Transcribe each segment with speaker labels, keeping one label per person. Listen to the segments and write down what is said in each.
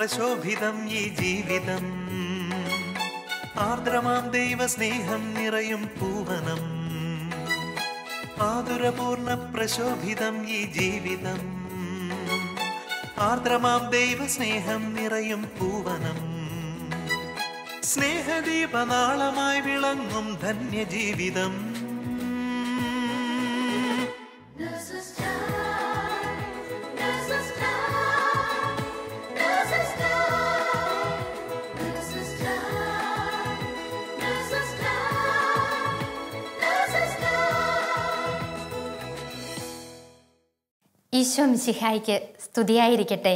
Speaker 1: പ്രശോഭിതം ഈ ജീവിതം ആർദ്രമാം ദൈവ സ്നേഹം നിറയും പൂവനം ആതുരപൂർണ പ്രശോഭിതം ഈ ജീവിതം ആർദ്രമാം ദൈവ സ്നേഹം നിറയും പൂവനം സ്നേഹദീപനാളമായി വിളങ്ങും ധന്യജീവിതം
Speaker 2: There's a star, there's a star, there's a star, there's a star, there's a star, there's a star.
Speaker 3: Isho മിശിഹായ്ക്ക് സ്തുതിയായിരിക്കട്ടെ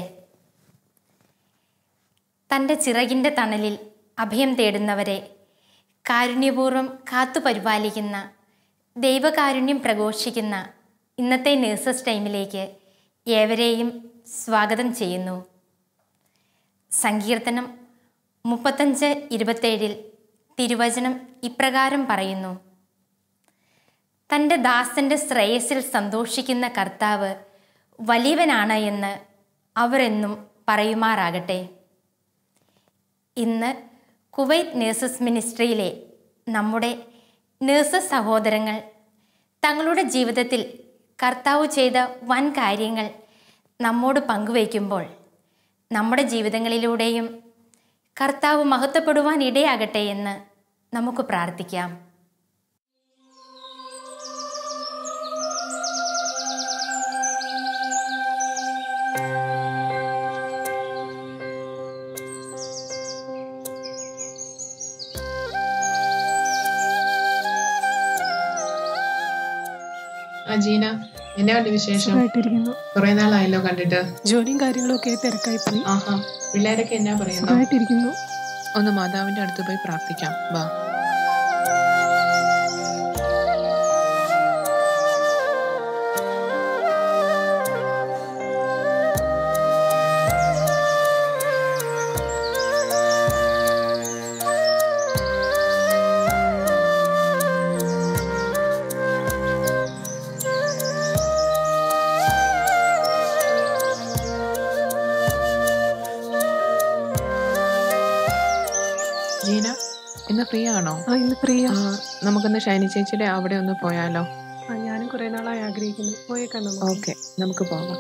Speaker 3: തൻ്റെ ചിറകിൻ്റെ തണലിൽ അഭയം തേടുന്നവരെ കാരുണ്യപൂർവ്വം കാത്തുപരിപാലിക്കുന്ന ദൈവകാരുണ്യം പ്രഘോഷിക്കുന്ന ഇന്നത്തെ നേഴ്സസ് ടൈമിലേക്ക് ഏവരെയും സ്വാഗതം ചെയ്യുന്നു സങ്കീർത്തനം മുപ്പത്തഞ്ച് ഇരുപത്തേഴിൽ തിരുവചനം ഇപ്രകാരം പറയുന്നു തൻ്റെ ദാസന്റെ ശ്രേയസിൽ സന്തോഷിക്കുന്ന കർത്താവ് വലിയവനാണ് എന്ന് അവർ എന്നും പറയുമാറാകട്ടെ ഇന്ന് കുവൈറ്റ് നേഴ്സസ് മിനിസ്ട്രിയിലെ നമ്മുടെ നേഴ്സസ് സഹോദരങ്ങൾ തങ്ങളുടെ ജീവിതത്തിൽ കർത്താവ് ചെയ്ത വൻ കാര്യങ്ങൾ നമ്മോട് പങ്കുവയ്ക്കുമ്പോൾ നമ്മുടെ ജീവിതങ്ങളിലൂടെയും കർത്താവ് മഹത്വപ്പെടുവാൻ ഇടയാകട്ടെ എന്ന് നമുക്ക് പ്രാർത്ഥിക്കാം
Speaker 4: ആ ജീന എന്നാണ്ട് വിശേഷം
Speaker 5: സുഖമായിട്ടിരിക്കുന്നു
Speaker 4: കുറെ നാളായല്ലോ കണ്ടിട്ട്
Speaker 5: ജോലിയും കാര്യങ്ങളും ഒക്കെ തിരക്കായി പോയി
Speaker 4: ആഹാ പിള്ളേരൊക്കെ എന്നാ പറയുന്നു
Speaker 5: സുഖമായിട്ടിരിക്കുന്നു
Speaker 4: ഒന്ന് മാതാവിന്റെ അടുത്ത് പോയി പ്രാർത്ഥിക്കാം വാ ജീന ഇന്ന് ഫ്രീ ആണോ
Speaker 5: ആ ഇന്ന് പ്രിയ
Speaker 4: ആ നമുക്കൊന്ന് ഷൈനി ചേച്ചിയുടെ അവിടെ ഒന്ന് പോയാലോ
Speaker 5: ആ ഞാനും കുറെ നാളായി ആഗ്രഹിക്കുന്നു പോയേക്കാം നമുക്ക്
Speaker 4: ഓക്കെ നമുക്ക് പോകാം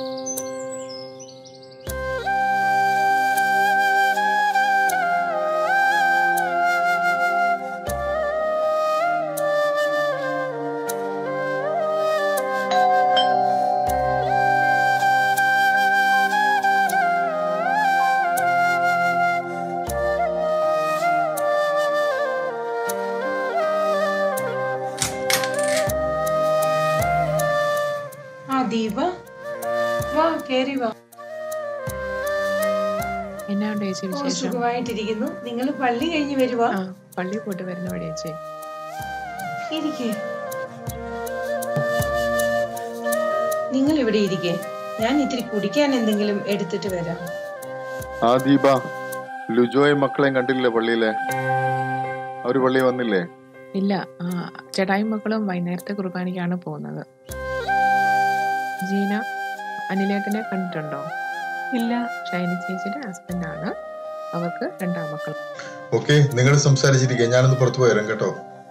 Speaker 6: ആ ദീപ വാ കേറി വാ
Speaker 4: എന്നാണ്ട് ചേച്ചി
Speaker 6: ഓ,
Speaker 4: വിശേഷം
Speaker 6: സുഖമായിട്ടിരിക്കുന്നു നിങ്ങൾ പള്ളി കഴിഞ്ഞ് വരുവാ
Speaker 4: ആ പള്ളി പോയിട്ട് വരുന്ന വഴി ചേച്ചി
Speaker 6: ഇരിക്കേ നിങ്ങൾ ഇവിടെ ഇരിക്കേ ഞാൻ ഇത്തിരി കുടിക്കാൻ എന്തെങ്കിലും എടുത്തിട്ട് വരാം
Speaker 7: ആ ദീപ ലുജോയും മക്കളെയും കണ്ടില്ലേ പള്ളിയിലെ അവര് പള്ളി വന്നില്ലേ
Speaker 4: ഇല്ല ആ ചേട്ടായും മക്കളും വൈകുന്നേരത്തെ കുർബാനയ്ക്കാണ് പോകുന്നത് ജീന അനിലേട്ടനെ കണ്ടിട്ടുണ്ടോ
Speaker 5: ഇല്ല
Speaker 4: ഷൈനി ചേച്ചിയുടെ ഹസ്ബൻഡാണ് അവർക്ക് രണ്ടാം മക്കൾ
Speaker 7: ഓക്കെ നിങ്ങൾ സംസാരിച്ചിരിക്കുക ഞാനൊന്ന് പുറത്തു പോയരാം കേട്ടോ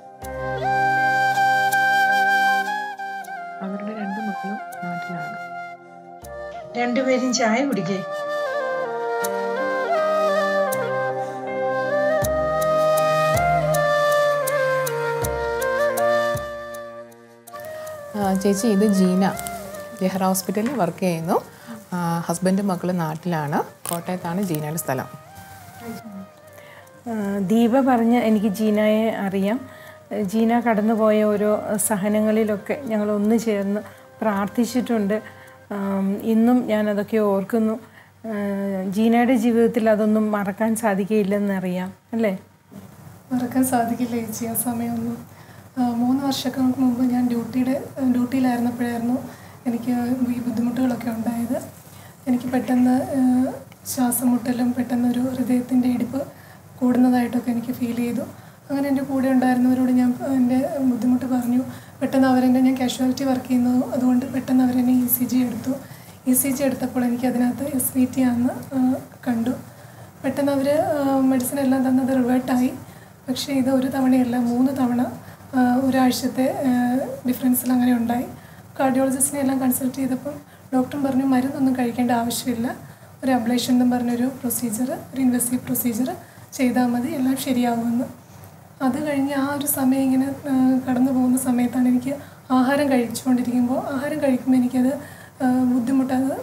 Speaker 4: അവരുടെ രണ്ട് മക്കളും നാട്ടിലാണ്
Speaker 6: രണ്ടുപേരും ചായ കുടിക്കേ
Speaker 4: ആ, ചേച്ചി ഇത് ജീന ജെഹ്റ ഹോസ്പിറ്റലിൽ വർക്ക് ചെയ്യുന്നു ഹസ്ബൻഡും മക്കളും നാട്ടിലാണ് കോട്ടയത്താണ് ജീനയുടെ സ്ഥലം
Speaker 8: ആ, ദീപ പറഞ്ഞ് എനിക്ക് ജീനയെ അറിയാം ജീന കടന്നുപോയ ഓരോ സഹനങ്ങളിലൊക്കെ ഞങ്ങൾ ഒന്ന് ചേർന്ന് പ്രാർത്ഥിച്ചിട്ടുണ്ട് ആം, ഇന്നും ഞാനതൊക്കെ ഓർക്കുന്നു ആ, ജീനയുടെ ജീവിതത്തിൽ അതൊന്നും മറക്കാൻ സാധിക്കുകയില്ലെന്നറിയാം അല്ലേ
Speaker 5: മറക്കാൻ സാധിക്കില്ല ചേച്ചി ആ സമയമൊന്നും ആ, മൂന്ന് വർഷങ്ങൾക്ക് മുമ്പ് ഞാൻ ഡ്യൂട്ടിയുടെ ഡ്യൂട്ടിയിലായിരുന്നപ്പോഴായിരുന്നു എനിക്ക് ഈ ബുദ്ധിമുട്ടുകളൊക്കെ ഉണ്ടായത് എനിക്ക് പെട്ടെന്ന് ആ, ശ്വാസം മുട്ടലും പെട്ടെന്നൊരു ഹൃദയത്തിൻ്റെ ഇടിപ്പ് കൂടുന്നതായിട്ടൊക്കെ എനിക്ക് ഫീൽ ചെയ്തു അങ്ങനെ എൻ്റെ കൂടെ ഉണ്ടായിരുന്നവരോട് ഞാൻ എൻ്റെ ബുദ്ധിമുട്ട് പറഞ്ഞു പെട്ടെന്ന് അവരെന്നെ ഞാൻ കാഷ്വാലിറ്റി വർക്ക് ചെയ്യുന്നത് അതുകൊണ്ട് പെട്ടെന്ന് അവരെന്നെ ഇ സി ജി എടുത്തു ഇ സി ജി എടുത്തപ്പോൾ എനിക്ക് അതിനകത്ത് എസ് വി ടി ആണെന്ന് ആ, കണ്ടു പെട്ടെന്ന് അവർ മെഡിസിൻ എല്ലാം തന്നത് റിവേർട്ടായി പക്ഷേ ഇത് ഒരു തവണയല്ല മൂന്ന് തവണ ആ, ഒരാഴ്ചത്തെ ഡിഫറൻസിൽ അങ്ങനെ ഉണ്ടായി കാർഡിയോളജിസ്റ്റിനെ എല്ലാം കൺസൾട്ട് ചെയ്തപ്പം ഡോക്ടർ പറഞ്ഞു മരുന്നൊന്നും കഴിക്കേണ്ട ആവശ്യമില്ല ഒരു അബ്ലേഷൻ എന്നും പറഞ്ഞൊരു പ്രൊസീജിയർ ഒരു ഇൻവെസ്റ്റീവ് പ്രൊസീജിയർ ചെയ്താൽ മതി എല്ലാം ശരിയാകുമെന്ന് അത് കഴിഞ്ഞ് ആ ഒരു സമയം ഇങ്ങനെ ആ, കടന്നു പോകുന്ന സമയത്താണ് എനിക്ക് ആഹാരം കഴിച്ചുകൊണ്ടിരിക്കുമ്പോൾ ആഹാരം കഴിക്കുമ്പോൾ എനിക്കത് ആ, ബുദ്ധിമുട്ടത്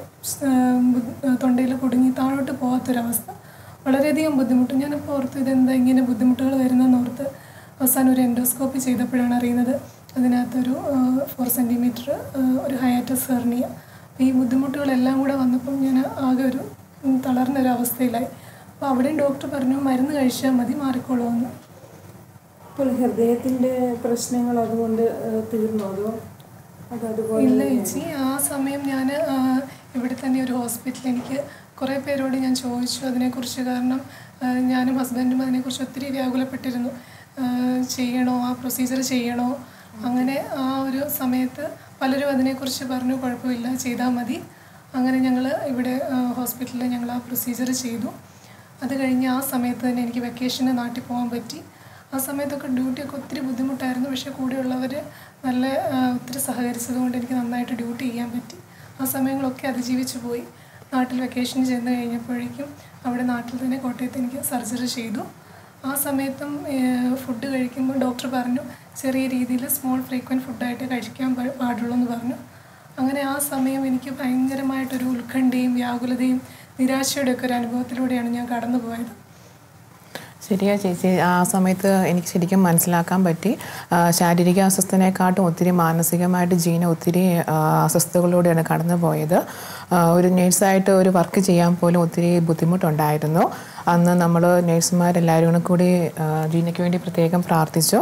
Speaker 5: തൊണ്ടയിൽ കുടുങ്ങി താഴോട്ട് പോകാത്തൊരവസ്ഥ വളരെയധികം ബുദ്ധിമുട്ട് ഞാനപ്പോൾ ഓർത്തു ഇതെന്താ ഇങ്ങനെ ബുദ്ധിമുട്ടുകൾ വരുന്നതെന്ന് ഓർത്ത് അവസാനം ഒരു എൻഡോസ്കോപ്പി ചെയ്തപ്പോഴാണ് അറിയുന്നത് അതിനകത്തൊരു ഫോർ സെൻറ്റിമീറ്റർ ഒരു ഹയാറ്റസ് ഹെർണിയ അപ്പോൾ ഈ ബുദ്ധിമുട്ടുകളെല്ലാം കൂടെ വന്നപ്പം ഞാൻ ആകെ ഒരു ഉം, തളർന്നൊരു അവസ്ഥയിലായി അപ്പോൾ അവിടെയും ഡോക്ടർ പറഞ്ഞു മരുന്ന് കഴിച്ചാൽ മതി മാറിക്കോളുമെന്ന്
Speaker 8: ഇപ്പോൾ ഹൃദയത്തിൻ്റെ പ്രശ്നങ്ങൾ അതുകൊണ്ട് ഏഹ്, തീർന്നോ അതോ അത് അതുപോലെ
Speaker 5: ഇല്ല ചേച്ചി ആ സമയം ഞാൻ ഇവിടെ തന്നെ ഒരു ഹോസ്പിറ്റലിൽ എനിക്ക് കുറേ പേരോട് ഞാൻ ചോദിച്ചു അതിനെക്കുറിച്ച് കാരണം ആ, ഞാനും ഹസ്ബൻഡും അതിനെക്കുറിച്ച് ഒത്തിരി വ്യാകുലപ്പെട്ടിരുന്നു ആ, ചെയ്യണോ ആ പ്രൊസീജിയർ ചെയ്യണോ അങ്ങനെ ആ ഒരു സമയത്ത് പലരും അതിനെക്കുറിച്ച് പറഞ്ഞു കുഴപ്പമില്ല ചെയ്താൽ മതി അങ്ങനെ ഞങ്ങൾ ഇവിടെ ഹോസ്പിറ്റലിൽ ഞങ്ങൾ ആ പ്രൊസീജിയർ ചെയ്തു അത് കഴിഞ്ഞ് ആ സമയത്ത് തന്നെ എനിക്ക് വെക്കേഷന് നാട്ടിൽ പോകാൻ പറ്റി ആ സമയത്തൊക്കെ ഡ്യൂട്ടിയൊക്കെ ഒത്തിരി ബുദ്ധിമുട്ടായിരുന്നു പക്ഷേ കൂടെയുള്ളവർ നല്ല ആ, ഒത്തിരി സഹകരിച്ചത് കൊണ്ട് എനിക്ക് നന്നായിട്ട് ഡ്യൂട്ടി ചെയ്യാൻ പറ്റി ആ സമയങ്ങളൊക്കെ അതിജീവിച്ച് പോയി നാട്ടിൽ വെക്കേഷന് ചെന്ന് കഴിഞ്ഞപ്പോഴേക്കും അവിടെ നാട്ടിൽ തന്നെ കോട്ടയത്ത് എനിക്ക് സർജറി ചെയ്തു ആ സമയത്തും ഫുഡ് കഴിക്കുമ്പോൾ ഡോക്ടർ പറഞ്ഞു ചെറിയ രീതിയിൽ സ്മോൾ ഫ്രീക്വൻറ്റ് ഫുഡായിട്ട് കഴിക്കാൻ പാ- പാടുള്ളൂ എന്ന് പറഞ്ഞു അങ്ങനെ ആ സമയം എനിക്ക് ഭയങ്കരമായിട്ടൊരു ഉത്കണ്ഠയും വ്യാകുലതയും നിരാശയുടെ ഒക്കെ ഒരു അനുഭവത്തിലൂടെയാണ് ഞാൻ കടന്നു പോയത്
Speaker 4: ശരിയാ ചേച്ചി ആ സമയത്ത് എനിക്ക് ശരിക്കും മനസ്സിലാക്കാൻ പറ്റി ആ, ശാരീരിക അസ്വസ്ഥനെക്കാട്ടും ഒത്തിരി മാനസികമായിട്ട് ജീന ഒത്തിരി ആ, അസ്വസ്ഥതകളിലൂടെയാണ് കടന്നു പോയത് ആ, ഒരു നേഴ്സായിട്ട് ഒരു വർക്ക് ചെയ്യാൻ പോലും ഒത്തിരി ബുദ്ധിമുട്ടുണ്ടായിരുന്നു അന്ന് നമ്മൾ നേഴ്സുമാരെല്ലാവരും കൂടി ആ, ജീനയ്ക്ക് വേണ്ടി പ്രത്യേകം പ്രാർത്ഥിച്ചു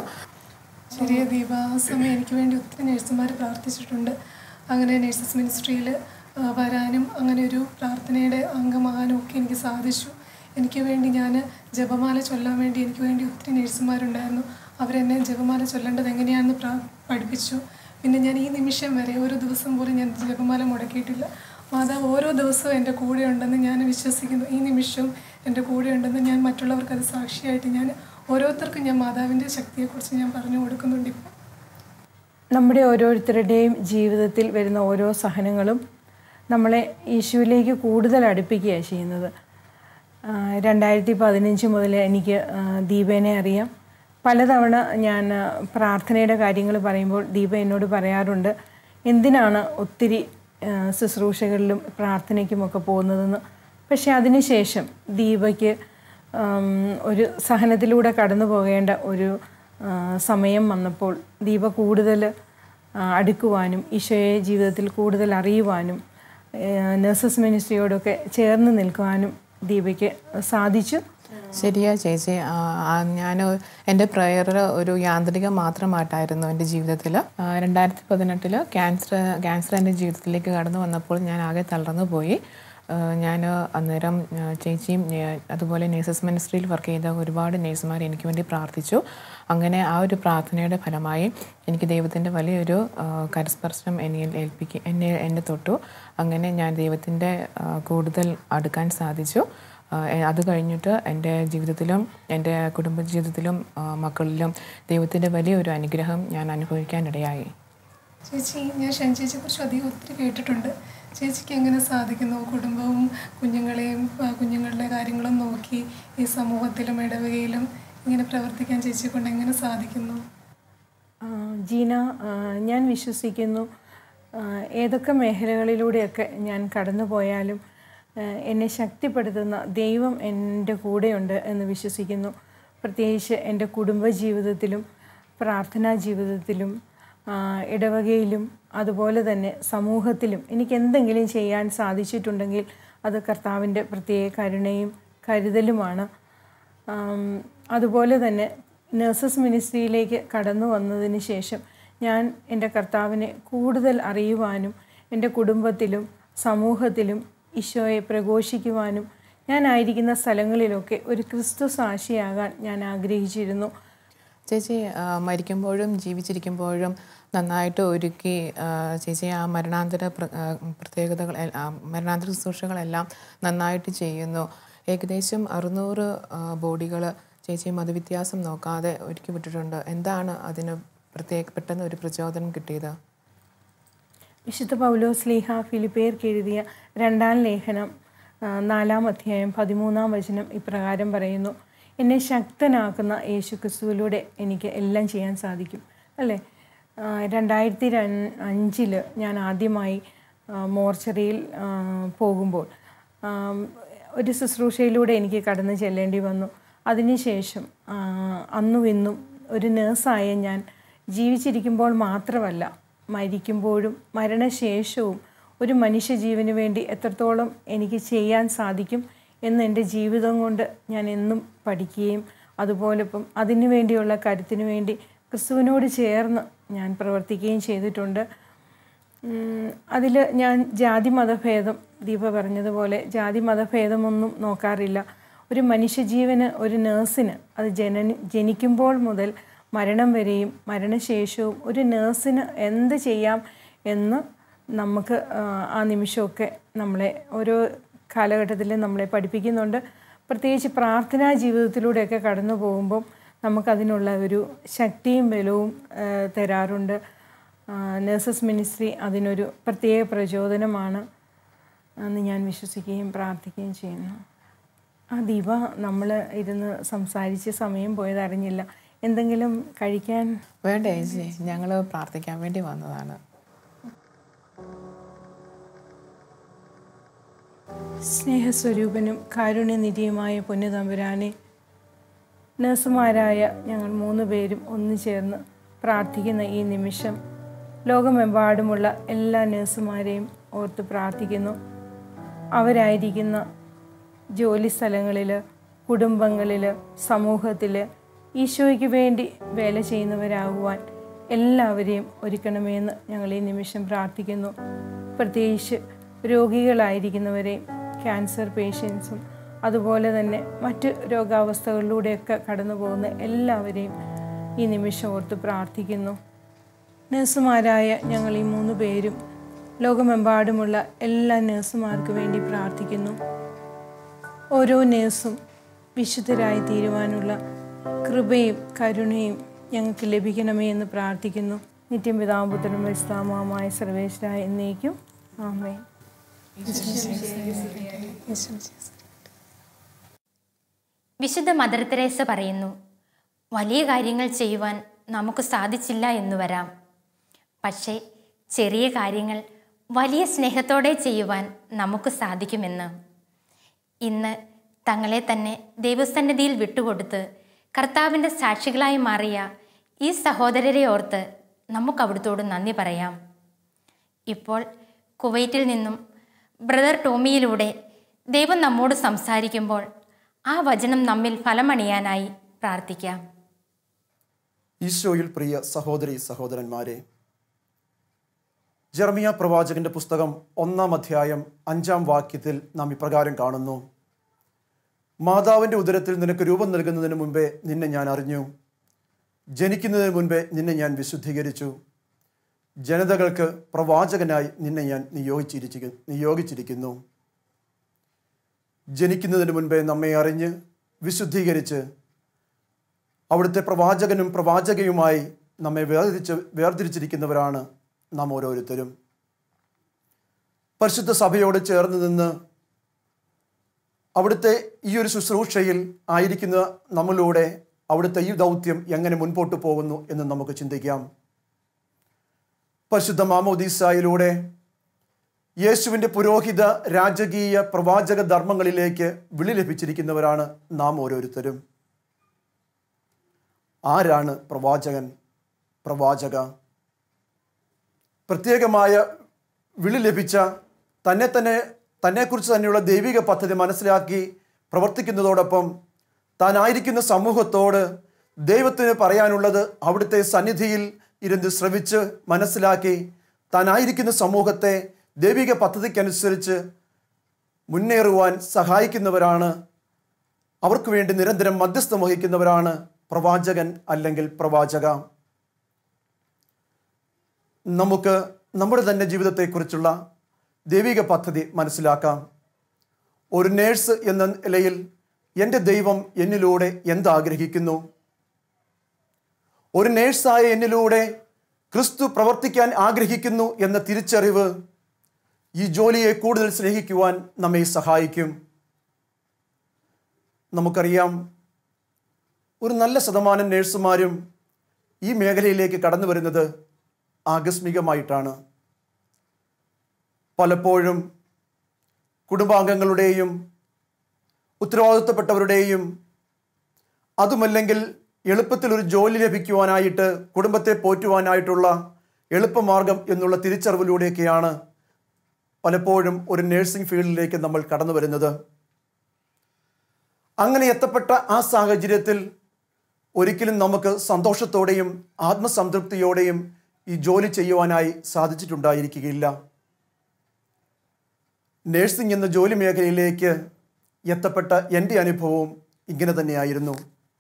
Speaker 5: ചെറിയ ദീപ ആ സമയം എനിക്ക് വേണ്ടി ഒത്തിരി നഴ്സുമാർ പ്രാർത്ഥിച്ചിട്ടുണ്ട് അങ്ങനെ നഴ്സസ് മിനിസ്ട്രിയിൽ വരാനും അങ്ങനെ ഒരു പ്രാർത്ഥനയുടെ അംഗമാകാനും ഒക്കെ എനിക്ക് സാധിച്ചു എനിക്ക് വേണ്ടി ഞാൻ ജപമാല ചൊല്ലാൻ വേണ്ടി എനിക്ക് വേണ്ടി ഒത്തിരി നഴ്സുമാരുണ്ടായിരുന്നു അവരെന്നെ ജപമാല ചൊല്ലേണ്ടത് എങ്ങനെയാണെന്ന് പ്രാ പഠിപ്പിച്ചു പിന്നെ ഞാൻ ഈ നിമിഷം വരെ ഒരു ദിവസം പോലും ഞാൻ ജപമാല മുടക്കിയിട്ടില്ല മാതാവ് ഓരോ ദിവസവും എൻ്റെ കൂടെ ഉണ്ടെന്ന് ഞാൻ വിശ്വസിക്കുന്നു ഈ നിമിഷവും എൻ്റെ കൂടെ ഉണ്ടെന്ന് ഞാൻ മറ്റുള്ളവർക്ക് അത് സാക്ഷിയായിട്ട് ഞാൻ ഓരോരുത്തർക്കും ഞാൻ മാതാവിൻ്റെ ശക്തിയെക്കുറിച്ച് ഞാൻ പറഞ്ഞു കൊടുക്കുന്നുണ്ട് ഇപ്പോൾ
Speaker 8: നമ്മുടെ ഓരോരുത്തരുടെയും ജീവിതത്തിൽ വരുന്ന ഓരോ സഹനങ്ങളും നമ്മളെ യേശുവിലേക്ക് കൂടുതൽ അടുപ്പിക്കുകയാണ് ചെയ്യുന്നത് ആ, രണ്ടായിരത്തി പതിനഞ്ച് മുതൽ എനിക്ക് ആ, ദീപേനെ അറിയാം പലതവണ ഞാൻ ആ, പ്രാർത്ഥനയുടെ കാര്യങ്ങൾ പറയുമ്പോൾ ദീപ എന്നോട് പറയാറുണ്ട് എന്തിനാണ് ഒത്തിരി ആ, ശുശ്രൂഷകളിലും പ്രാർത്ഥനയ്ക്കുമൊക്കെ പോകുന്നതെന്ന് പക്ഷേ അതിനുശേഷം ദീപയ്ക്ക് ഉം, ഒരു സഹനത്തിലൂടെ കടന്നു പോകേണ്ട ഒരു ആ, സമയം വന്നപ്പോൾ ദീപ കൂടുതൽ ആ, അടുക്കുവാനും ഈശോയെ ജീവിതത്തിൽ കൂടുതൽ അറിയുവാനും നഴ്സസ് മിനിസ്ട്രിയോടൊക്കെ ചേർന്ന് നിൽക്കുവാനും ദീപയ്ക്ക് സാധിച്ചു
Speaker 4: ശരിയാ ചേച്ചി ഞാൻ എൻ്റെ പ്രയർ ഒരു യാന്ത്രികം മാത്രമായിട്ടായിരുന്നു എൻ്റെ ജീവിതത്തിൽ രണ്ടായിരത്തി പതിനെട്ടിൽ ക്യാൻസർ ക്യാൻസർ എൻ്റെ ജീവിതത്തിലേക്ക് കടന്നു വന്നപ്പോൾ ഞാൻ ആകെ തളർന്നു പോയി ഞാൻ അന്നേരം ആ, ചേച്ചിയും ഞാൻ അതുപോലെ നേഴ്സസ് മിനിസ്ട്രിയിൽ വർക്ക് ചെയ്ത ഒരുപാട് നേഴ്സുമാർ എനിക്ക് വേണ്ടി പ്രാർത്ഥിച്ചു അങ്ങനെ ആ ഒരു പ്രാർത്ഥനയുടെ ഫലമായി എനിക്ക് ദൈവത്തിൻ്റെ വലിയൊരു ആ, കരസ്പർശനം എന്നിൽ ഏൽപ്പിക്കുക എന്നെ എന്നെ തൊട്ടു അങ്ങനെ ഞാൻ ദൈവത്തിൻ്റെ ആ, കൂടുതൽ അടുക്കാൻ സാധിച്ചു ആ, എ- അത് കഴിഞ്ഞിട്ട് എൻ്റെ ജീവിതത്തിലും എൻ്റെ കുടുംബജീവിതത്തിലും ആ, മക്കളിലും ദൈവത്തിൻ്റെ വലിയൊരു അനുഗ്രഹം ഞാൻ അനുഭവിക്കാനിടയായി
Speaker 5: ചേച്ചി ഞാൻ ഷൻ ചേച്ചിയെക്കുറിച്ച് അധികം ഒത്തിരി കേട്ടിട്ടുണ്ട് ചേച്ചിക്ക് എങ്ങനെ സാധിക്കുന്നു കുടുംബവും കുഞ്ഞുങ്ങളെയും ആ, കുഞ്ഞുങ്ങളുടെ കാര്യങ്ങളും നോക്കി ഈ സമൂഹത്തിലും ഇടവകയിലും ഇങ്ങനെ പ്രവർത്തിക്കാൻ ചേച്ചിയെ കൊണ്ട് എങ്ങനെ സാധിക്കുന്നു
Speaker 8: ആ, ജീന ആ, ഞാൻ വിശ്വസിക്കുന്നു ആ, ഏതൊക്കെ മേഖലകളിലൂടെയൊക്കെ ഞാൻ കടന്നു പോയാലും ആ, എന്നെ ശക്തിപ്പെടുത്തുന്ന ദൈവം എൻ്റെ കൂടെയുണ്ട് എന്ന് വിശ്വസിക്കുന്നു പ്രത്യേകിച്ച് എൻ്റെ കുടുംബജീവിതത്തിലും പ്രാർത്ഥനാ ജീവിതത്തിലും ആ, ഇടവകയിലും അതുപോലെ തന്നെ സമൂഹത്തിലും എനിക്ക് എന്തെങ്കിലും ചെയ്യാൻ സാധിച്ചിട്ടുണ്ടെങ്കിൽ അത് കർത്താവിൻ്റെ പ്രത്യേക കരുണയും കരുതലുമാണ് ആം, അതുപോലെ തന്നെ നഴ്സസ് മിനിസ്ട്രിയിലേക്ക് കടന്നു വന്നതിന് ശേഷം ഞാൻ എൻ്റെ കർത്താവിനെ കൂടുതൽ അറിയുവാനും എൻ്റെ കുടുംബത്തിലും സമൂഹത്തിലും ഈശോയെ പ്രഘോഷിക്കുവാനും ഞാനായിരിക്കുന്ന സ്ഥലങ്ങളിലൊക്കെ ഒരു ക്രിസ്തു സാക്ഷിയാകാൻ ഞാൻ ആഗ്രഹിച്ചിരുന്നു
Speaker 4: ചേച്ചി ആ, മരിക്കുമ്പോഴും ജീവിച്ചിരിക്കുമ്പോഴും നന്നായിട്ട് ഒരുക്കി ആ, ചേച്ചി ആ മരണാന്തര പ്ര- ആ, പ്രത്യേകതകൾ എൽ- ആ, മരണാന്തര ശുശ്രൂഷകളെല്ലാം നന്നായിട്ട് ചെയ്യുന്നു ഏകദേശം അറുന്നൂറ് ബോഡികൾ ചേച്ചി മതവ്യത്യാസം നോക്കാതെ ഒരുക്കി വിട്ടിട്ടുണ്ട് എന്താണ് അതിന് പ്രത്യേക പെട്ടെന്ന് ഒരു പ്രചോദനം കിട്ടിയത്
Speaker 8: വിശുദ്ധ പൗലോസ് ലീഹ ഫിലിപ്പേർക്ക് എഴുതിയ രണ്ടാം ലേഖനം ആ, നാലാം അധ്യായം പതിമൂന്നാം വചനം ഇപ്രകാരം പറയുന്നു എന്നെ ശക്തനാക്കുന്ന യേശു ക്രിസ്തുവിലൂടെ എനിക്ക് എല്ലാം ചെയ്യാൻ സാധിക്കും അല്ലേ ആ, രണ്ടായിരത്തി രൺ- അഞ്ചില് ഞാൻ ആദ്യമായി ആ, മോർച്ചറിയിൽ ആ, പോകുമ്പോൾ ആ, ഒരു ശുശ്രൂഷയിലൂടെ എനിക്ക് കടന്നു ചെല്ലേണ്ടി വന്നു അതിനുശേഷം ആ, അന്നും ഇന്നും ഒരു നേഴ്സായ ഞാൻ ജീവിച്ചിരിക്കുമ്പോൾ മാത്രമല്ല മരിക്കുമ്പോഴും മരണശേഷവും ഒരു മനുഷ്യജീവന് വേണ്ടി എത്രത്തോളം എനിക്ക് ചെയ്യാൻ സാധിക്കും എന്ന് എൻ്റെ ജീവിതം കൊണ്ട് ഞാൻ എന്നും പഠിക്കുകയും അതുപോലെ ഇപ്പം അതിനു വേണ്ടിയുള്ള കരുത്തിനു വേണ്ടി ക്രിസ്തുവിനോട് ചേർന്ന് ഞാൻ പ്രവർത്തിക്കുകയും ചെയ്തിട്ടുണ്ട് അതിൽ ഞാൻ ജാതി മതഭേദം ദീപ പറഞ്ഞതുപോലെ ജാതി മതഭേദമൊന്നും നോക്കാറില്ല ഒരു മനുഷ്യജീവന് ഒരു നേഴ്സിന് അത് ജനന ജനിക്കുമ്പോൾ മുതൽ മരണം വരെയും മരണശേഷവും ഒരു നേഴ്സിന് എന്ത് ചെയ്യാം എന്ന് നമുക്ക് ആ, ആ നിമിഷമൊക്കെ നമ്മളെ ഓരോ കാലഘട്ടത്തിൽ നമ്മളെ പഠിപ്പിക്കുന്നുണ്ട് പ്രത്യേകിച്ച് പ്രാർത്ഥനാ ജീവിതത്തിലൂടെയൊക്കെ കടന്നു പോകുമ്പം നമുക്കതിനുള്ള ഒരു ശക്തിയും ബലവും ആ, തരാറുണ്ട് നേഴ്സസ് മിനിസ്ട്രി അതിനൊരു പ്രത്യേക പ്രചോദനമാണ് എന്ന് ഞാൻ വിശ്വസിക്കുകയും പ്രാർത്ഥിക്കുകയും ചെയ്യുന്നു ആ ദീപ നമ്മൾ ഇരുന്ന് സംസാരിച്ച് സമയം പോയത് അറിഞ്ഞില്ല എന്തെങ്കിലും കഴിക്കാൻ
Speaker 4: വേണ്ട ചേച്ചി ഞങ്ങൾ പ്രാർത്ഥിക്കാൻ വേണ്ടി വന്നതാണ്
Speaker 8: സ്നേഹസ്വരൂപനും കാരുണ്യനിധിയുമായ പൊന്നുതമ്പുരാനെ നഴ്സുമാരായ ഞങ്ങൾ മൂന്ന് പേരും ഒന്നു ചേർന്ന് പ്രാർത്ഥിക്കുന്ന ഈ നിമിഷം ലോകമെമ്പാടുമുള്ള എല്ലാ നഴ്സുമാരെയും ഓർത്ത് പ്രാർത്ഥിക്കുന്നു അവരായിരിക്കുന്ന ജോലി സ്ഥലങ്ങളിൽ കുടുംബങ്ങളിൽ സമൂഹത്തിൽ ഈശോയ്ക്ക് വേണ്ടി വേല ചെയ്യുന്നവരാകുവാൻ എല്ലാവരെയും ഒരുക്കണമെന്ന് ഞങ്ങൾ ഈ നിമിഷം പ്രാർത്ഥിക്കുന്നു പ്രത്യേകിച്ച് രോഗികളായിരിക്കുന്നവരെയും ക്യാൻസർ പേഷ്യൻസും അതുപോലെ തന്നെ മറ്റ് രോഗാവസ്ഥകളിലൂടെയൊക്കെ കടന്നു പോകുന്ന എല്ലാവരെയും ഈ നിമിഷം ഓർത്ത് പ്രാർത്ഥിക്കുന്നു നഴ്സുമാരായ ഞങ്ങൾ ഈ മൂന്ന് പേരും ലോകമെമ്പാടുമുള്ള എല്ലാ നഴ്സുമാർക്ക് വേണ്ടി പ്രാർത്ഥിക്കുന്നു ഓരോ നേഴ്സും വിശുദ്ധരായി തീരുവാനുള്ള കൃപയും കരുണയും ഞങ്ങൾക്ക് ലഭിക്കണമേ എന്ന് പ്രാർത്ഥിക്കുന്നു നിത്യം പിതാമ്പുത്രനും വിസ്താമമായ സർവേശ്വര എന്നേക്കും ആമേ
Speaker 3: വിശുദ്ധ മദർ തെരേസ പറയുന്നു വലിയ കാര്യങ്ങൾ ചെയ്യുവാൻ നമുക്ക് സാധിച്ചില്ല എന്ന് വരാം പക്ഷേ ചെറിയ കാര്യങ്ങൾ വലിയ സ്നേഹത്തോടെ ചെയ്യുവാൻ നമുക്ക് സാധിക്കുമെന്ന് ഇന്ന് തങ്ങളെ തന്നെ ദൈവസന്നിധിയിൽ വിട്ടുകൊടുത്ത് കർത്താവിൻ്റെ സാക്ഷികളായി മാറിയ ഈ സഹോദരരെ ഓർത്ത് നമുക്ക് അവിടുത്തോട് നന്ദി പറയാം ഇപ്പോൾ കുവൈറ്റിൽ നിന്നും ബ്രദർ ടോമിയിലൂടെ ദൈവം നമ്മോട് സംസാരിക്കുമ്പോൾ ആ വചനം നമ്മിൽ ഫലമണിയാനായി പ്രാർത്ഥിക്കാം
Speaker 9: ഈശോയിൽ പ്രിയ സഹോദരി സഹോദരന്മാരെ ജർമിയ പ്രവാചകന്റെ പുസ്തകം ഒന്നാം അധ്യായം അഞ്ചാം വാക്യത്തിൽ നാം ഇപ്രകാരം കാണുന്നു മാതാവിൻ്റെ ഉദരത്തിൽ നിനക്ക് രൂപം നൽകുന്നതിന് മുമ്പേ നിന്നെ ഞാൻ അറിഞ്ഞു ജനിക്കുന്നതിന് മുൻപേ നിന്നെ ഞാൻ വിശുദ്ധീകരിച്ചു ജനതകൾക്ക് പ്രവാചകനായി നിന്നെ ഞാൻ നിയോഗിച്ചിരിച്ചു നിയോഗിച്ചിരിക്കുന്നു ജനിക്കുന്നതിന് മുൻപേ നമ്മെ അറിഞ്ഞ് വിശുദ്ധീകരിച്ച് അവിടുത്തെ പ്രവാചകനും പ്രവാചകയുമായി നമ്മെ വേർതിരിച്ച് വേർതിരിച്ചിരിക്കുന്നവരാണ് നാം ഓരോരുത്തരും പരിശുദ്ധ സഭയോട് ചേർന്ന് നിന്ന് അവിടുത്തെ ഈ ഒരു ശുശ്രൂഷയിൽ ആയിരിക്കുന്ന നമ്മളിലൂടെ അവിടുത്തെ ഈ ദൗത്യം എങ്ങനെ മുൻപോട്ട് പോകുന്നു എന്ന് നമുക്ക് ചിന്തിക്കാം പരിശുദ്ധ മാമോദീസായിലൂടെ യേശുവിൻ്റെ പുരോഹിത രാജകീയ പ്രവാചക ധർമ്മങ്ങളിലേക്ക് വിളി ലഭിച്ചിരിക്കുന്നവരാണ് നാം ഓരോരുത്തരും ആരാണ് പ്രവാചകൻ പ്രവാചക പ്രത്യേകമായ വിളി ലഭിച്ച തന്നെ തന്നെ തന്നെക്കുറിച്ച് തന്നെയുള്ള ദൈവിക പദ്ധതി മനസ്സിലാക്കി പ്രവർത്തിക്കുന്നതോടൊപ്പം താനായിരിക്കുന്ന സമൂഹത്തോട് ദൈവത്തിന് പറയാനുള്ളത് അവിടുത്തെ സന്നിധിയിൽ ഇരുന്ന് ശ്രവിച്ച് മനസ്സിലാക്കി താനായിരിക്കുന്ന സമൂഹത്തെ ദൈവിക പദ്ധതിക്കനുസരിച്ച് മുന്നേറുവാൻ സഹായിക്കുന്നവരാണ് അവർക്ക് വേണ്ടി നിരന്തരം മധ്യസ്ഥം വഹിക്കുന്നവരാണ് പ്രവാചകൻ അല്ലെങ്കിൽ പ്രവാചക നമുക്ക് നമ്മുടെ തന്നെ ജീവിതത്തെക്കുറിച്ചുള്ള ദൈവിക പദ്ധതി മനസ്സിലാക്കാം ഒരു നേഴ്സ് എന്ന നിലയിൽ എൻ്റെ ദൈവം എന്നിലൂടെ എന്താഗ്രഹിക്കുന്നു ഒരു നേഴ്സായ എന്നിലൂടെ ക്രിസ്തു പ്രവർത്തിക്കാൻ ആഗ്രഹിക്കുന്നു എന്ന തിരിച്ചറിവ് ഈ ജോലിയെ കൂടുതൽ സ്നേഹിക്കുവാൻ നമ്മെ സഹായിക്കും നമുക്കറിയാം ഒരു നല്ല ശതമാനം നേഴ്സുമാരും ഈ മേഖലയിലേക്ക് കടന്നു വരുന്നത് ആകസ്മികമായിട്ടാണ് പലപ്പോഴും കുടുംബാംഗങ്ങളുടെയും ഉത്തരവാദിത്തപ്പെട്ടവരുടെയും അതുമല്ലെങ്കിൽ എളുപ്പത്തിൽ ഒരു ജോലി ലഭിക്കുവാനായിട്ട് കുടുംബത്തെ പോറ്റുവാനായിട്ടുള്ള എളുപ്പമാർഗം എന്നുള്ള തിരിച്ചറിവിലൂടെയൊക്കെയാണ് പലപ്പോഴും ഒരു നേഴ്സിംഗ് ഫീൽഡിലേക്ക് നമ്മൾ കടന്നു വരുന്നത് അങ്ങനെ എത്തപ്പെട്ട ആ സാഹചര്യത്തിൽ ഒരിക്കലും നമുക്ക് സന്തോഷത്തോടെയും ആത്മസംതൃപ്തിയോടെയും ഈ ജോലി ചെയ്യുവാനായി സാധിച്ചിട്ടുണ്ടായിരിക്കുകയില്ല നേഴ്സിംഗ് എന്ന ജോലി മേഖലയിലേക്ക് എത്തപ്പെട്ട എൻ്റെ അനുഭവവും ഇങ്ങനെ തന്നെയായിരുന്നു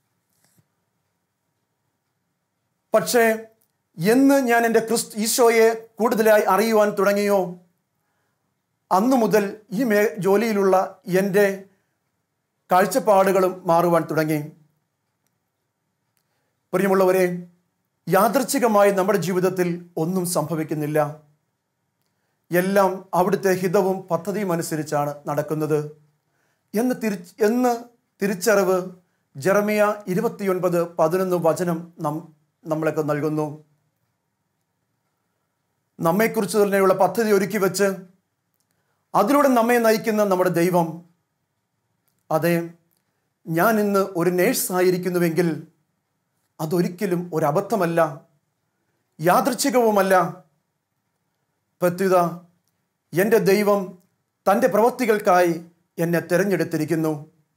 Speaker 9: പക്ഷേ എന്ന് ഞാൻ എൻ്റെ ക്രിസ്തു ഈശോയെ കൂടുതലായി അറിയുവാൻ തുടങ്ങിയോ അന്നു മുതൽ ഈ മേ ജോലിയിലുള്ള എൻ്റെ കാഴ്ചപ്പാടുകളും മാറുവാൻ തുടങ്ങി പ്രിയമുള്ളവരെ യാദർച്ഛികമായി നമ്മുടെ ജീവിതത്തിൽ ഒന്നും സംഭവിക്കുന്നില്ല എല്ലാം അവിടുത്തെ ഹിതവും പദ്ധതിയും അനുസരിച്ചാണ് നടക്കുന്നത് എന്ന് തിരി എന്ന് തിരിച്ചറിവ് ജെറമിയ ഇരുപത്തിയൊൻപത് പതിനൊന്ന് വചനം നം നമ്മളൊക്കെ നൽകുന്നു നമ്മെക്കുറിച്ച് തന്നെയുള്ള പദ്ധതി ഒരുക്കി വെച്ച് അതിലൂടെ നമ്മെ നയിക്കുന്ന നമ്മുടെ ദൈവം അതെ ഞാൻ ഇന്ന് ഒരു നേഴ്സ് ആയിരിക്കുന്നുവെങ്കിൽ അതൊരിക്കലും ഒരു അബദ്ധമല്ല യാദൃച്ഛികവുമല്ല പ്രത്യുത എൻ്റെ ദൈവം തൻ്റെ പ്രവൃത്തികൾക്കായി എന്നെ തിരഞ്ഞെടുത്തിരിക്കുന്നു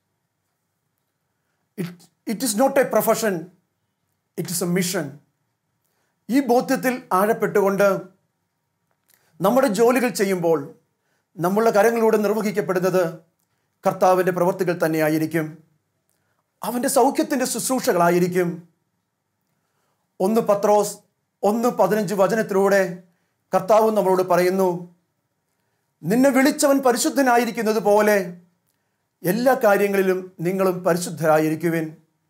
Speaker 9: it is not a profession it is a mission ഈ ബോധ്യത്തിൽ ആഴപ്പെട്ടുകൊണ്ട് നമ്മുടെ ജോലികൾ ചെയ്യുമ്പോൾ നമ്മളുടെ കരങ്ങളിലൂടെ നിർവഹിക്കപ്പെടുന്നത് കർത്താവിൻ്റെ പ്രവൃത്തികൾ തന്നെയായിരിക്കും അവൻ്റെ സൗഖ്യത്തിൻ്റെ ശുശ്രൂഷകളായിരിക്കും ഒന്ന് പത്രോസ് ഒന്ന് പതിനഞ്ച് വചനത്തിലൂടെ കർത്താവ് നമ്മളോട് പറയുന്നു നിന്നെ വിളിച്ചവൻ പരിശുദ്ധനായിരിക്കുന്നത് പോലെ എല്ലാ കാര്യങ്ങളിലും നിങ്ങളും പരിശുദ്ധരായിരിക്കുവിൻ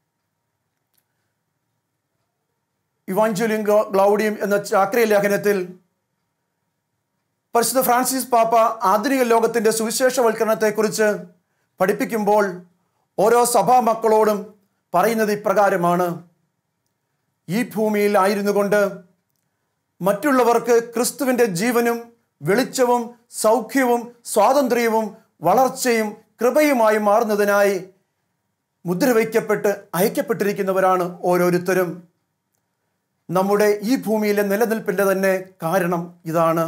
Speaker 9: ഇവാഞ്ചുലിയും ഗ്ലൗഡിയും എന്ന ചാക്രിയ ലേഖനത്തിൽ പരിശുദ്ധ ഫ്രാൻസിസ് പാപ്പ ആധുനിക ലോകത്തിന്റെ സുവിശേഷവൽക്കരണത്തെക്കുറിച്ച് പഠിപ്പിക്കുമ്പോൾ ഓരോ സഭാ മക്കളോടും പറയുന്നത് ഇപ്രകാരമാണ് ഈ ഭൂമിയിൽ ആയിരുന്നു കൊണ്ട് മറ്റുള്ളവർക്ക് ക്രിസ്തുവിൻ്റെ ജീവനും വെളിച്ചവും സൗഖ്യവും സ്വാതന്ത്ര്യവും വളർച്ചയും കൃപയുമായി മാറുന്നതിനായി മുദ്രവയ്ക്കപ്പെട്ട് അയക്കപ്പെട്ടിരിക്കുന്നവരാണ് ഓരോരുത്തരും നമ്മുടെ ഈ ഭൂമിയിലെ നിലനിൽപ്പിൻ്റെ തന്നെ കാരണം ഇതാണ്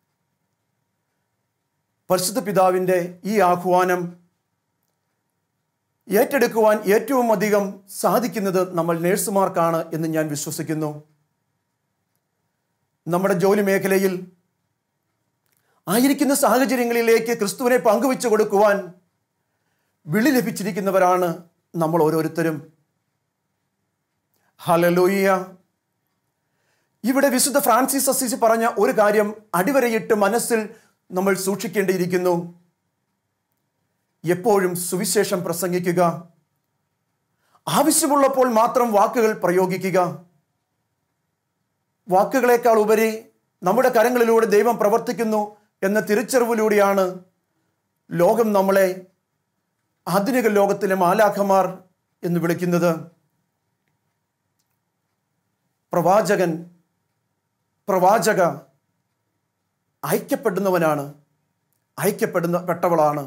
Speaker 9: പരിശുദ്ധ പിതാവിൻ്റെ ഈ ആഹ്വാനം ഏറ്റെടുക്കുവാൻ ഏറ്റവും അധികം സാധിക്കുന്നത് നമ്മൾ നേഴ്സുമാർക്കാണ് എന്ന് ഞാൻ വിശ്വസിക്കുന്നു നമ്മുടെ ജോലി മേഖലയിൽ ആയിരിക്കുന്ന സാഹചര്യങ്ങളിലേക്ക് ക്രിസ്തുവിനെ പങ്കുവെച്ചു കൊടുക്കുവാൻ വിളി ലഭിച്ചിരിക്കുന്നവരാണ് നമ്മൾ ഓരോരുത്തരും ഹലലോയ്യ ഇവിടെ വിശുദ്ധ ഫ്രാൻസിസ് അസീസി പറഞ്ഞ ഒരു കാര്യം അടിവരയിട്ട് മനസ്സിൽ നമ്മൾ സൂക്ഷിക്കേണ്ടിയിരിക്കുന്നു എപ്പോഴും സുവിശേഷം പ്രസംഗിക്കുക ആവശ്യമുള്ളപ്പോൾ മാത്രം വാക്കുകൾ പ്രയോഗിക്കുക വാക്കുകളേക്കാൾ ഉപരി നമ്മുടെ കരങ്ങളിലൂടെ ദൈവം പ്രവർത്തിക്കുന്നു എന്ന തിരിച്ചറിവിലൂടെയാണ് ലോകം നമ്മളെ ആധുനിക ലോകത്തിലെ മാലാഖമാർ എന്ന് വിളിക്കുന്നത് പ്രവാചകൻ പ്രവാചക ഐക്യപ്പെടുന്നവനാണ് ഐക്യപ്പെടുന്ന പെട്ടവളാണ്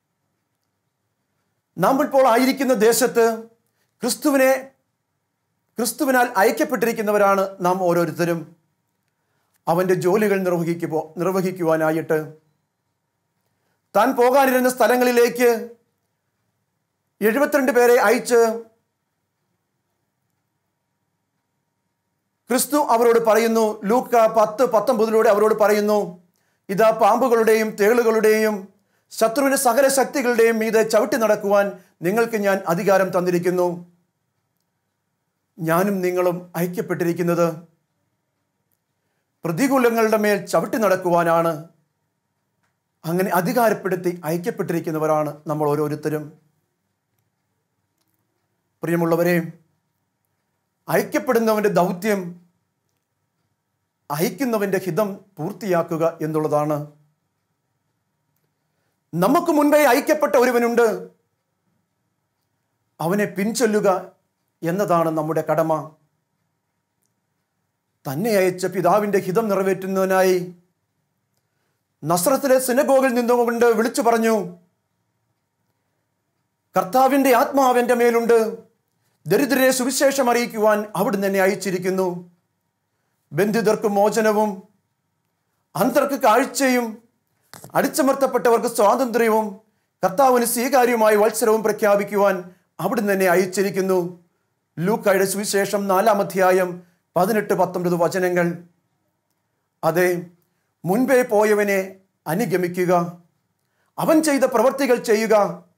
Speaker 9: നാം ഇപ്പോൾ ആയിരിക്കുന്ന ദേശത്ത് ക്രിസ്തുവിനെ ക്രിസ്തുവിനാൽ ഐക്യപ്പെട്ടിരിക്കുന്നവരാണ് നാം ഓരോരുത്തരും അവൻ്റെ ജോലികൾ നിർവഹിക്കുമ്പോൾ നിർവഹിക്കുവാനായിട്ട് താൻ പോകാനിരുന്ന സ്ഥലങ്ങളിലേക്ക് എഴുപത്തിരണ്ട് പേരെ അയച്ച് ക്രിസ്തു അവരോട് പറയുന്നു ലൂക്ക പത്ത് പത്തൊമ്പതിലൂടെ അവരോട് പറയുന്നു ഇതാ പാമ്പുകളുടെയും തേളുകളുടെയും ശത്രുവിന്റെ സകല ശക്തികളുടെയും മീതെ ചവിട്ടി നടക്കുവാൻ നിങ്ങൾക്ക് ഞാൻ അധികാരം തന്നിരിക്കുന്നു ഞാനും നിങ്ങളും ഐക്യപ്പെട്ടിരിക്കുന്നത് പ്രതികൂലങ്ങളുടെ മേൽ ചവിട്ടി നടക്കുവാനാണ് അങ്ങനെ അധികാരപ്പെടുത്തി ഐക്യപ്പെട്ടിരിക്കുന്നവരാണ് നമ്മൾ ഓരോരുത്തരും പ്രിയമുള്ളവരെ ഐക്യപ്പെടുന്നവന്റെ ദൗത്യം അയക്കുന്നവന്റെ ഹിതം പൂർത്തിയാക്കുക എന്നുള്ളതാണ് നമുക്ക് മുൻപേ ഐക്യപ്പെട്ട ഒരുവനുണ്ട് അവനെ പിൻചൊല്ലുക എന്നതാണ് നമ്മുടെ കടമ തന്നെ അയച്ച പിതാവിന്റെ ഹിതം നിറവേറ്റുന്നതിനായി നസ്രത്തിലെ സിനഗോഗിൽ നിന്നുകൊണ്ട് വിളിച്ചു പറഞ്ഞു കർത്താവിന്റെ ആത്മാവ് എൻ്റെ മേലുണ്ട് ദരിദ്രരെ സുവിശേഷം അറിയിക്കുവാൻ അവിടുന്ന് എന്നെ അയച്ചിരിക്കുന്നു ബന്ധിതർക്ക് മോചനവും അന്തർക്ക് കാഴ്ചയും അടിച്ചമർത്തപ്പെട്ടവർക്ക് സ്വാതന്ത്ര്യവും കർത്താവിന് സ്വീകാര്യമായ വത്സരവും പ്രഖ്യാപിക്കുവാൻ അവിടുന്ന് എന്നെ അയച്ചിരിക്കുന്നു ലൂക്കായുടെ സുവിശേഷം നാലാം അധ്യായം പതിനെട്ട് പത്തൊമ്പത് വചനങ്ങൾ അതെ മുൻപേ പോയവനെ അനുഗമിക്കുക അവൻ ചെയ്ത പ്രവർത്തികൾ ചെയ്യുക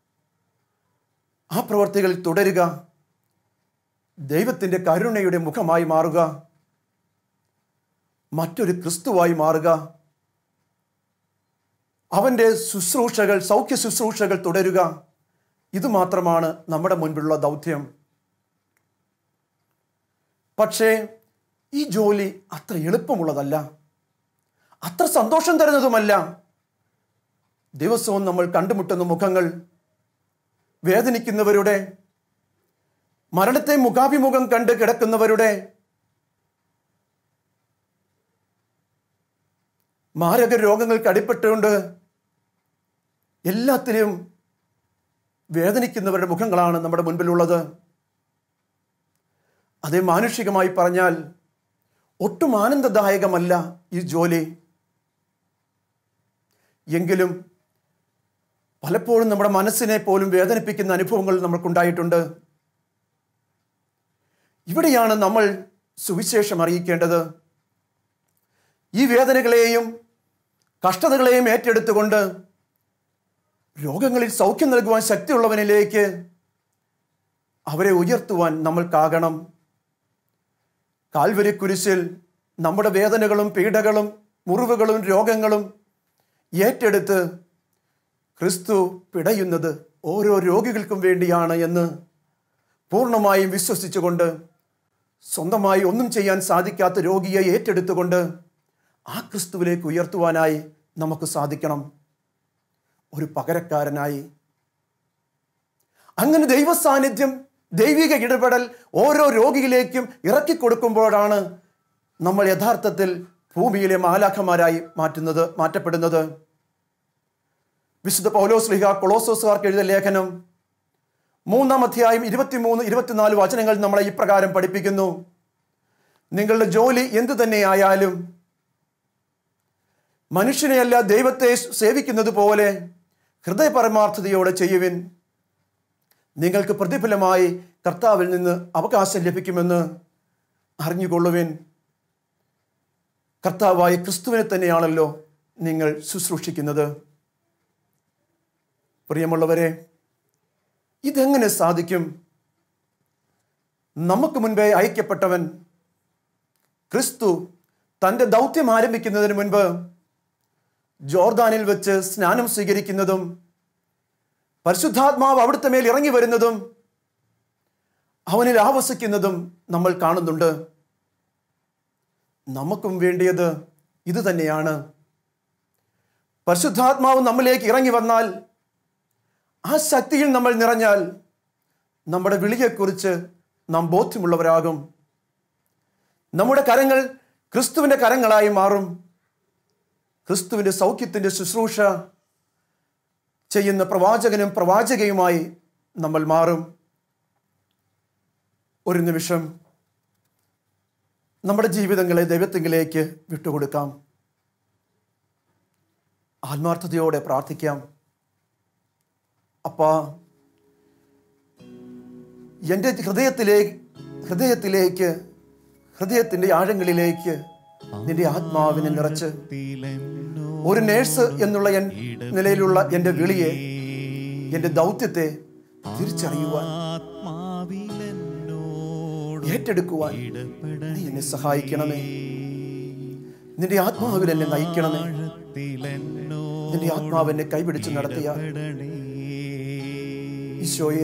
Speaker 9: ആ പ്രവർത്തികൾ തുടരുക ദൈവത്തിൻ്റെ കരുണയുടെ മുഖമായി മാറുക മറ്റൊരു ക്രിസ്തുവായി മാറുക അവൻ്റെ ശുശ്രൂഷകൾ സൗഖ്യ ശുശ്രൂഷകൾ തുടരുക ഇത് മാത്രമാണ് നമ്മുടെ മുൻപിലുള്ള ദൗത്യം പക്ഷേ ഈ ജോലി അത്ര എളുപ്പമുള്ളതല്ല അത്ര സന്തോഷം തരുന്നതുമല്ല ദിവസവും നമ്മൾ കണ്ടുമുട്ടുന്ന മുഖങ്ങൾ വേദനിക്കുന്നവരുടെ മരണത്തെ മുഖാഭിമുഖം കണ്ട് കിടക്കുന്നവരുടെ മാരക രോഗങ്ങൾക്ക് അടിപ്പെട്ടുകൊണ്ട് എല്ലാത്തിനും വേദനിക്കുന്നവരുടെ മുഖങ്ങളാണ് നമ്മുടെ മുൻപിലുള്ളത് അതേ മാനുഷികമായി പറഞ്ഞാൽ ഒട്ടും ആനന്ദദായകമല്ല ഈ ജോലി എങ്കിലും പലപ്പോഴും നമ്മുടെ മനസ്സിനെ പോലും വേദനിപ്പിക്കുന്ന അനുഭവങ്ങൾ നമ്മൾക്കുണ്ടായിട്ടുണ്ട് ഇവിടെയാണ് നമ്മൾ സുവിശേഷം അറിയിക്കേണ്ടത് ഈ വേദനകളെയും കഷ്ടതകളെയും ഏറ്റെടുത്തുകൊണ്ട് രോഗങ്ങളിൽ സൗഖ്യം നൽകുവാൻ ശക്തിയുള്ളവനിലേക്ക് അവരെ ഉയർത്തുവാൻ നമ്മൾക്കാകണം കാൽവരി കുരിശിൽ നമ്മുടെ വേദനകളും പീഡകളും മുറിവുകളും രോഗങ്ങളും ഏറ്റെടുത്ത് ക്രിസ്തു പിടയുന്നത് ഓരോ രോഗികൾക്കും വേണ്ടിയാണ് എന്ന് പൂർണ്ണമായും വിശ്വസിച്ചുകൊണ്ട് സ്വന്തമായി ഒന്നും ചെയ്യാൻ സാധിക്കാത്ത രോഗിയെ ഏറ്റെടുത്തുകൊണ്ട് ആ ക്രിസ്തുവിലേക്ക് ഉയർത്തുവാനായി നമുക്ക് സാധിക്കണം ഒരു പകരക്കാരനായി അങ്ങനെ ദൈവ സാന്നിധ്യം ദൈവിക ഇടപെടൽ ഓരോ രോഗിയിലേക്കും ഇറക്കിക്കൊടുക്കുമ്പോഴാണ് നമ്മൾ യഥാർത്ഥത്തിൽ ഭൂമിയിലെ മാലാഖമാരായി മാറ്റുന്നത് മാറ്റപ്പെടുന്നത് വിശുദ്ധ പൗലോസ് ലിഹ കൊളോസോസുകാർക്ക് എഴുതിയ ലേഖനം മൂന്നാം അധ്യായം ഇരുപത്തിമൂന്ന് ഇരുപത്തിനാല് വചനങ്ങൾ നമ്മളെ ഇപ്രകാരം പഠിപ്പിക്കുന്നു നിങ്ങളുടെ ജോലി എന്തു തന്നെയായാലും മനുഷ്യനെയല്ല ദൈവത്തെ സേവിക്കുന്നത് പോലെ ഹൃദയപരമാർത്ഥതയോടെ ചെയ്യുവിൻ നിങ്ങൾക്ക് പ്രതിഫലമായി കർത്താവിൽ നിന്ന് അവകാശം ലഭിക്കുമെന്ന് അറിഞ്ഞുകൊള്ളുവിൻ കർത്താവായ ക്രിസ്തുവിനെ തന്നെയാണല്ലോ നിങ്ങൾ ശുശ്രൂഷിക്കുന്നത് പ്രിയമുള്ളവരെ ഇതെങ്ങനെ സാധിക്കും നമുക്ക് മുൻപേ അയക്കപ്പെട്ടവൻ ക്രിസ്തു തൻ്റെ ദൗത്യം ആരംഭിക്കുന്നതിന് മുൻപ് ജോർദാനിൽ വെച്ച് സ്നാനം സ്വീകരിക്കുന്നതും പരിശുദ്ധാത്മാവ് അവിടുത്തെ മേൽ ഇറങ്ങി വരുന്നതും അവനിൽ ആവസിക്കുന്നതും നമ്മൾ കാണുന്നുണ്ട് നമുക്കും വേണ്ടിയത് ഇത് തന്നെയാണ് പരിശുദ്ധാത്മാവ് നമ്മിലേക്ക് ഇറങ്ങി വന്നാൽ ആ ശക്തിയിൽ നമ്മൾ നിറഞ്ഞാൽ നമ്മുടെ വിളിയെക്കുറിച്ച് നാം ബോധ്യമുള്ളവരാകും നമ്മുടെ കരങ്ങൾ ക്രിസ്തുവിൻ്റെ കരങ്ങളായി മാറും ക്രിസ്തുവിൻ്റെ സൗഖ്യത്തിൻ്റെ ശുശ്രൂഷ ചെയ്യുന്ന പ്രവാചകനും പ്രവാചകയുമായി നമ്മൾ മാറും ഒരു നിമിഷം നമ്മുടെ ജീവിതങ്ങളെ ദൈവത്തിങ്കിലേക്ക് വിട്ടുകൊടുക്കാം ആത്മാർത്ഥതയോടെ പ്രാർത്ഥിക്കാം അപ്പാ എൻ്റെ ഹൃദയത്തിലേക്ക് ഹൃദയത്തിലേക്ക് ഹൃദയത്തിൻ്റെ ആഴങ്ങളിലേക്ക് നിന്റെ ആത്മാവിനെ നിറച്ച് ഒരു നേഴ്സ് എന്നുള്ള എൻ നിലയിലുള്ള എൻ്റെ വിളിയെ എൻ്റെ ദൗത്യത്തെ തിരിച്ചറിയുവാൻ ഏറ്റെടുക്കുവാൻ നീ എന്നെ സഹായിക്കണമേ നിന്റെ ആത്മാവിൽ എന്നെ നയിക്കണമേ നിന്റെ ആത്മാവിനെ കൈപിടിച്ച് നടത്തിയ ഈശോയെ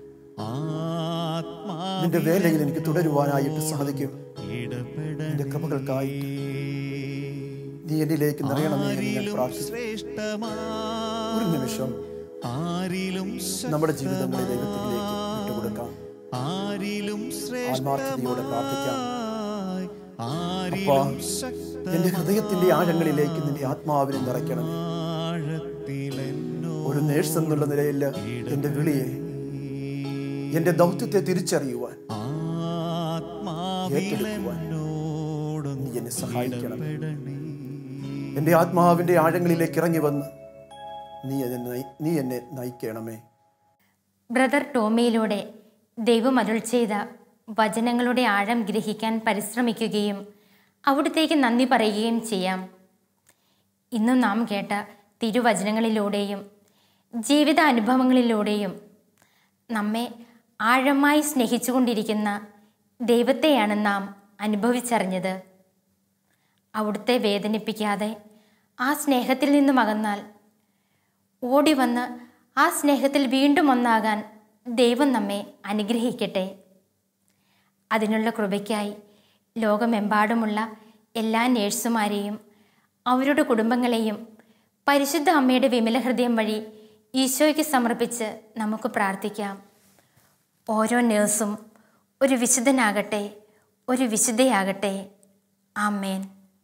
Speaker 9: നിന്റെ വേലയിൽ എനിക്ക് തുടരുവാനായിട്ട് സാധിക്കും നിന്റെ കൃപകൾക്കായിട്ട് നീ എന്നിലേക്ക് നിറയണമേ എന്ന് ഞാൻ പ്രാർത്ഥിക്കുന്നു ഒരു നിമിഷം നമ്മുടെ ജീവിതങ്ങളെ ദൈവത്തിലേക്ക് വിട്ടുകൊടുക്കാം ആത്മാർത്ഥതയോടെ പ്രാർത്ഥിക്കാം അപ്പാ എന്റെ ഹൃദയത്തിന്റെ ആഴങ്ങളിലേക്ക് നിന്റെ ആത്മാവിനെ നിറയ്ക്കണമേ ഒരു നേഴ്സ് എന്നുള്ള നിലയിൽ എന്റെ വിളിയെ എന്റെ ദൗത്യത്തെ തിരിച്ചറിയുവാൻ ഏറ്റെടുക്കുവാൻ നീ എന്നെ സഹായിക്കണം എന്റെ ആത്മാവിന്റെ ആഴങ്ങളിലേക്ക് ഇറങ്ങി വന്ന് നീ എന്നെ നയി- നീ എന്നെ നയിക്കണമേ
Speaker 3: ബ്രദർ ടോമിയിലൂടെ ദൈവം അരുൾ ചെയ്ത വചനങ്ങളുടെ ആഴം ഗ്രഹിക്കാൻ പരിശ്രമിക്കുകയും അവിടത്തേക്ക് നന്ദി പറയുകയും ചെയ്യാം ഇന്നും നാം കേട്ട തിരുവചനങ്ങളിലൂടെയും ജീവിത അനുഭവങ്ങളിലൂടെയും നമ്മെ ആഴമായി സ്നേഹിച്ചുകൊണ്ടിരിക്കുന്ന ദൈവത്തെയാണ് നാം അനുഭവിച്ചറിഞ്ഞത് അവിടുത്തെ വേദനിപ്പിക്കാതെ ആ സ്നേഹത്തിൽ നിന്നും അകന്നാൽ ഓടി വന്ന് ആ സ്നേഹത്തിൽ വീണ്ടും ഒന്നാകാൻ ദൈവം നമ്മെ അനുഗ്രഹിക്കട്ടെ അതിനുള്ള കൃപയ്ക്കായി ലോകമെമ്പാടുമുള്ള എല്ലാ നേഴ്സുമാരെയും അവരുടെ കുടുംബങ്ങളെയും പരിശുദ്ധ അമ്മയുടെ വിമല ഹൃദയം വഴി ഈശോയ്ക്ക് സമർപ്പിച്ച് നമുക്ക് പ്രാർത്ഥിക്കാം ഓരോ നേഴ്സും ഒരു വിശുദ്ധനാകട്ടെ ഒരു വിശുദ്ധയാകട്ടെ ആമേൻ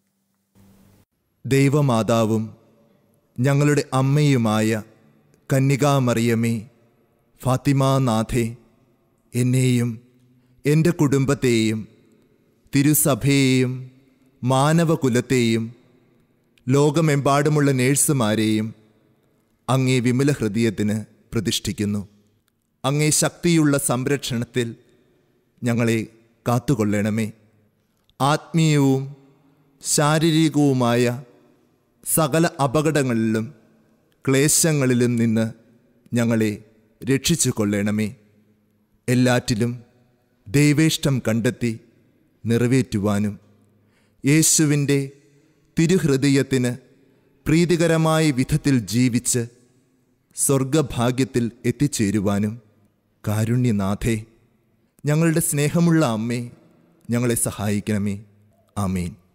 Speaker 10: ദൈവമാതാവും ഞങ്ങളുടെ അമ്മയുമായ കന്യകാമറിയമേ ഫാത്തിമാനാഥേ എന്നെയും എൻ്റെ കുടുംബത്തെയും തിരുസഭയെയും മാനവകുലത്തെയും ലോകമെമ്പാടുമുള്ള നേഴ്സുമാരെയും അങ്ങേ വിമല ഹൃദയത്തിന് പ്രതിഷ്ഠിക്കുന്നു അങ്ങേ ശക്തിയുള്ള സംരക്ഷണത്തിൽ ഞങ്ങളെ കാത്തുകൊള്ളണമേ ആത്മീയവും ശാരീരികവുമായ സകല അപകടങ്ങളിലും ക്ലേശങ്ങളിലും നിന്ന് ഞങ്ങളെ രക്ഷിച്ചു കൊള്ളണമേ എല്ലാറ്റിലും ദൈവേഷ്ടം കണ്ടെത്തി നിറവേറ്റുവാനും യേശുവിൻ്റെ തിരുഹൃദയത്തിന് പ്രീതികരമായ വിധത്തിൽ ജീവിച്ച് സ്വർഗഭാഗ്യത്തിൽ എത്തിച്ചേരുവാനും കാരുണ്യനാഥേ ഞങ്ങളുടെ സ്നേഹമുള്ള അമ്മേ ഞങ്ങളെ സഹായിക്കണമേ ആമേൻ